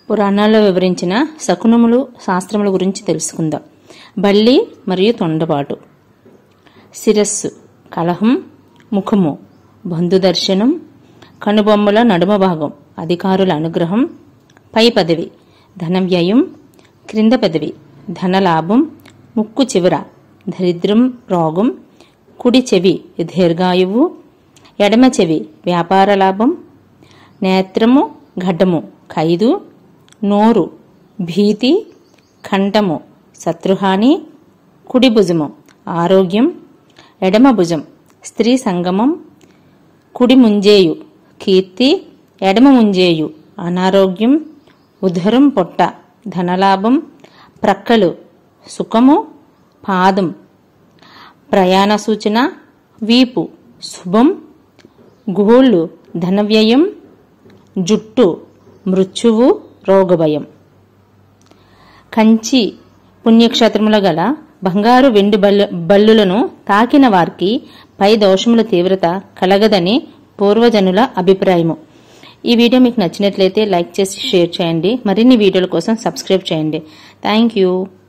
పురాణాల్లో వివరించిన శకునములు శాస్త్రముల గురించి తెలుసుకుందాం బల్లి మరియు తొండపాటు శిరస్సు కలహం ముఖము బంధుదర్శనం కనుబొమ్మల నడుమ భాగం అధికారుల అనుగ్రహం పై పదవి ధన వ్యయం క్రింద పదవి ధనలాభం ముక్కు చివర దరిద్రం రోగం కుడి చెవి దీర్ఘాయువు ఎడమ చెవి వ్యాపార లాభం నేత్రము ఘటము ఖైదు నోరు భీతి కంఠము శత్రుహాని కుడి భుజము ఆరోగ్యం ఎడమ భుజం స్త్రీ సంగమం కుడి ముంజేయు కీర్తి ఎడమ ముంజేయు అనారోగ్యం ఉదరం పొట్ట ధనలాభం ప్రక్కలు సుఖము పాదం ప్రయాణ సూచన వీపు శుభం గోళ్ళు ధనవ్యయం జుట్టు మృత్యువు రోగభయం కంచి పుణ్యక్షేత్రముల గల బంగారు వెండి బల్లు బల్లులను తాకిన వారికి పై దోషముల తీవ్రత కలగదని పూర్వజనుల అభిప్రాయము ఈ వీడియో మీకు నచ్చినట్లయితే లైక్ చేసి షేర్ చేయండి మరిన్ని వీడియోల కోసం సబ్స్క్రైబ్ చేయండి థ్యాంక్ యూ